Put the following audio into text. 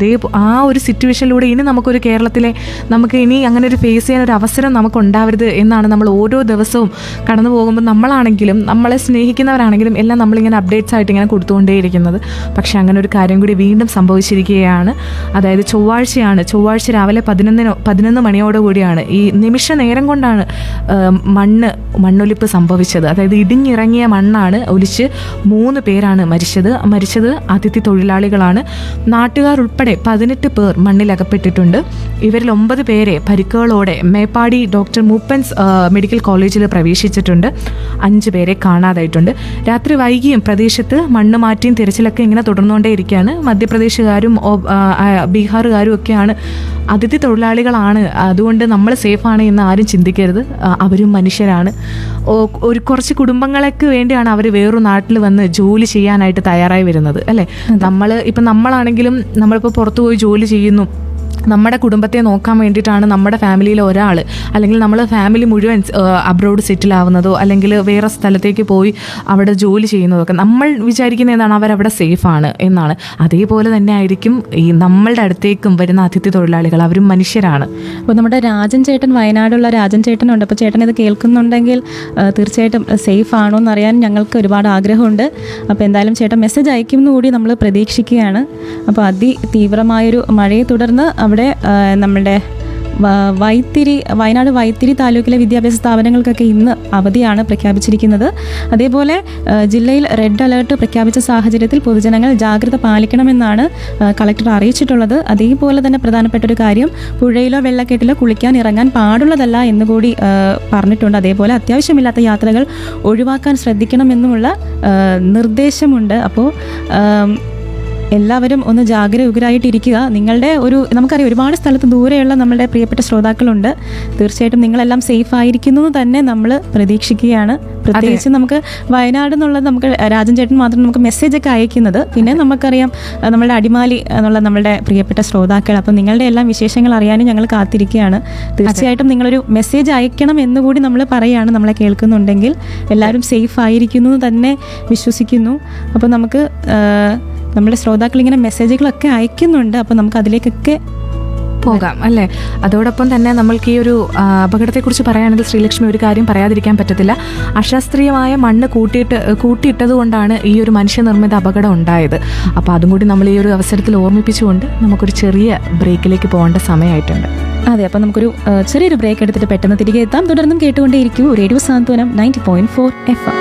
അതേ ആ ഒരു സിറ്റുവേഷനിലൂടെ ഇനി നമുക്കൊരു കേരളത്തിലെ നമുക്ക് ഇനി അങ്ങനെ ഒരു ഫേസ് ചെയ്യാൻ ഒരു അവസരം നമുക്ക് ഉണ്ടാവരുത് എന്നാണ് നമ്മൾ ഓരോ ദിവസവും കടന്നു പോകുമ്പോൾ നമ്മളാണെങ്കിലും നമ്മളെ സ്നേഹിക്കുന്നവരാണെങ്കിലും എല്ലാം നമ്മളിങ്ങനെ അപ്ഡേറ്റ്സ് ആയിട്ട് ഇങ്ങനെ കൊടുത്തുകൊണ്ടേയിരിക്കുന്നത് പക്ഷേ അങ്ങനെ ഒരു കാര്യം കൂടി വീണ്ടും സംഭവിച്ചിരിക്കുകയാണ് അതായത് ചൊവ്വാഴ്ചയാണ് ചൊവ്വാഴ്ച രാവിലെ പതിനൊന്നിനോ പതിനൊന്ന് മണിയോടുകൂടിയാണ് ഈ നിമിഷ നേരം കൊണ്ടാണ് ആ, മണ്ണ് മണ്ണൊലിപ്പ് സംഭവിച്ചത് അതായത് ഇടിഞ്ഞിറങ്ങിയ മണ്ണാണ് ഒലിച്ച് മൂന്ന് പേരാണ് മരിച്ചത് മരിച്ചത് അതിഥി തൊഴിലാളികളാണ് നാട്ടുകാർ ഉൾപ്പെടെ പതിനെട്ട് പേർ മണ്ണിലകപ്പെട്ടിട്ടുണ്ട് ഇവരിൽ ഒമ്പത് പേരെ പരിക്കുകളോടെ മേപ്പാടി ഡോക്ടർ മൂപ്പൻസ് ആ, മെഡിക്കൽ കോളേജിൽ പ്രവേശിച്ചിട്ടുണ്ട് അഞ്ച് പേരെ കാണാതായിട്ടുണ്ട് രാത്രി വൈകിയും പ്രദേശത്ത് മണ്ണ് മാറ്റിയും തിരച്ചിലൊക്കെ ഇങ്ങനെ തുടർന്നുകൊണ്ടേയിരിക്കുകയാണ് മധ്യപ്രദേശുകാരും ഓ- ആ, ആ, ബീഹാറുകാരും ഒക്കെയാണ് അതിഥി തൊഴിലാളികളാണ് അതുകൊണ്ട് നമ്മൾ സേഫാണ് എന്ന് ആരും ചിന്തിക്കരുത് ആ, അവരും മനുഷ്യരാണ് ഓ- ഒരു കുറച്ച് കുടുംബങ്ങൾക്ക് വേണ്ടിയാണ് അവർ വേറൊരു നാട്ടിൽ വന്ന് ജോലി ചെയ്യാനായിട്ട് തയ്യാറായി വരുന്നത് അല്ലേ നമ്മൾ ഇപ്പം നമ്മളാണെങ്കിലും നമ്മളിപ്പോൾ പുറത്തു പോയി ജോലി ചെയ്യുന്നു നമ്മുടെ കുടുംബത്തെ നോക്കാൻ വേണ്ടിയിട്ടാണ് നമ്മുടെ ഫാമിലിയിലെ ഒരാൾ അല്ലെങ്കിൽ നമ്മൾ ഫാമിലി മുഴുവൻ അബ്രോഡ് സെറ്റിൽ ആവുന്നതോ അല്ലെങ്കിൽ വേറെ സ്ഥലത്തേക്ക് പോയി അവിടെ ജോലി ചെയ്യുന്നതൊക്കെ നമ്മൾ വിചാരിക്കുന്ന എന്താണ് അവരവിടെ സേഫാണ് എന്നാണ് അതേപോലെ തന്നെ ആയിരിക്കും ഈ നമ്മളുടെ അടുത്തേക്കും വരുന്ന അതിഥി തൊഴിലാളികൾ അവരും മനുഷ്യരാണ് അപ്പോൾ നമ്മുടെ രാജൻ ചേട്ടൻ വയനാടുള്ള രാജൻ ചേട്ടനുണ്ട് അപ്പോൾ ചേട്ടൻ ഇത് കേൾക്കുന്നുണ്ടെങ്കിൽ ആ, തീർച്ചയായിട്ടും സേഫ് ആണോ എന്നറിയാൻ ഞങ്ങൾക്ക് ഒരുപാട് ആഗ്രഹമുണ്ട് അപ്പോൾ എന്തായാലും ചേട്ടൻ മെസ്സേജ് അയക്കുമെന്ന് കൂടി നമ്മൾ പ്രതീക്ഷിക്കുകയാണ് അപ്പോൾ അതിതീവ്രമായൊരു മഴയെ തുടർന്ന് അവിടെ ആ, നമ്മുടെ വ- വൈത്തിരി വയനാട് വൈത്തിരി താലൂക്കിലെ വിദ്യാഭ്യാസ സ്ഥാപനങ്ങൾക്കൊക്കെ ഇന്ന് അവധിയാണ് പ്രഖ്യാപിച്ചിരിക്കുന്നത് അതേപോലെ ആ, ജില്ലയിൽ റെഡ് അലേർട്ട് പ്രഖ്യാപിച്ച സാഹചര്യത്തിൽ പൊതുജനങ്ങൾ ജാഗ്രത പാലിക്കണമെന്നാണ് ആ, കളക്ടർ അറിയിച്ചിട്ടുള്ളത് അതേപോലെ തന്നെ പ്രധാനപ്പെട്ട ഒരു കാര്യം പുഴയിലോ വെള്ളക്കെട്ടിലോ കുളിക്കാൻ ഇറങ്ങാൻ പാടുള്ളതല്ല എന്നുകൂടി ആ, പറഞ്ഞിട്ടുണ്ട് അതേപോലെ അത്യാവശ്യമില്ലാത്ത യാത്രകൾ ഒഴിവാക്കാൻ ശ്രദ്ധിക്കണമെന്നുമുള്ള ആ, നിർദ്ദേശമുണ്ട് അപ്പോൾ ആം, എല്ലാവരും ഒന്ന് ജാഗരൂകരായിട്ടിരിക്കുക നിങ്ങളുടെ ഒരു നമുക്കറിയാം ഒരുപാട് സ്ഥലത്ത് ദൂരെയുള്ള നമ്മളുടെ പ്രിയപ്പെട്ട ശ്രോതാക്കളുണ്ട് തീർച്ചയായിട്ടും നിങ്ങളെല്ലാം സേഫ് ആയിരിക്കുന്നു എന്ന് തന്നെ നമ്മൾ പ്രതീക്ഷിക്കുകയാണ് പ്രത്യേകിച്ച് നമുക്ക് വയനാട് എന്നുള്ളത് നമുക്ക് രാജൻ ചേട്ടൻ മാത്രം നമുക്ക് മെസ്സേജ് ഒക്കെ അയക്കുന്നത് പിന്നെ നമുക്കറിയാം അഹ് നമ്മളുടെ അടിമാലി എന്നുള്ള നമ്മളുടെ പ്രിയപ്പെട്ട ശ്രോതാക്കൾ അപ്പം നിങ്ങളുടെ എല്ലാം വിശേഷങ്ങൾ അറിയാനും ഞങ്ങൾ കാത്തിരിക്കുകയാണ് തീർച്ചയായിട്ടും നിങ്ങളൊരു മെസ്സേജ് അയക്കണം എന്നുകൂടി നമ്മൾ പറയുകയാണ് നമ്മളെ കേൾക്കുന്നുണ്ടെങ്കിൽ എല്ലാവരും സേഫ് ആയിരിക്കുന്നു എന്ന് തന്നെ വിശ്വസിക്കുന്നു അപ്പോൾ നമുക്ക് ആഹ്, നമ്മുടെ ശ്രോതാക്കൾ ഇങ്ങനെ മെസ്സേജുകളൊക്കെ അയക്കുന്നുണ്ട് അപ്പോൾ നമുക്ക് അതിലേക്കൊക്കെ പോകാം അല്ലേ അതോടൊപ്പം തന്നെ നമ്മൾക്ക് ഈ ഒരു ആ, അപകടത്തെക്കുറിച്ച് പറയുകയാണെങ്കിൽ ശ്രീലക്ഷ്മി ഒരു കാര്യം പറയാതിരിക്കാൻ പറ്റത്തില്ല അശാസ്ത്രീയമായ മണ്ണ് കൂട്ടിയിട്ട് കൂട്ടിയിട്ടത് കൊണ്ടാണ് ഈ ഒരു മനുഷ്യനിർമ്മിത അപകടം ഉണ്ടായത് അപ്പോൾ അതും കൂടി നമ്മൾ ഈ ഒരു അവസരത്തിൽ ഓർമ്മിപ്പിച്ചുകൊണ്ട് നമുക്കൊരു ചെറിയ ബ്രേക്കിലേക്ക് പോകേണ്ട സമയമായിട്ടുണ്ട് അതെ അപ്പോൾ നമുക്കൊരു ആഹ്, ചെറിയൊരു ബ്രേക്ക് എടുത്തിട്ട് പെട്ടെന്ന് തിരികെ എത്താം തുടർന്നും കേട്ടുകൊണ്ടേയിരിക്കൂ radio Santhwanam ninety point four F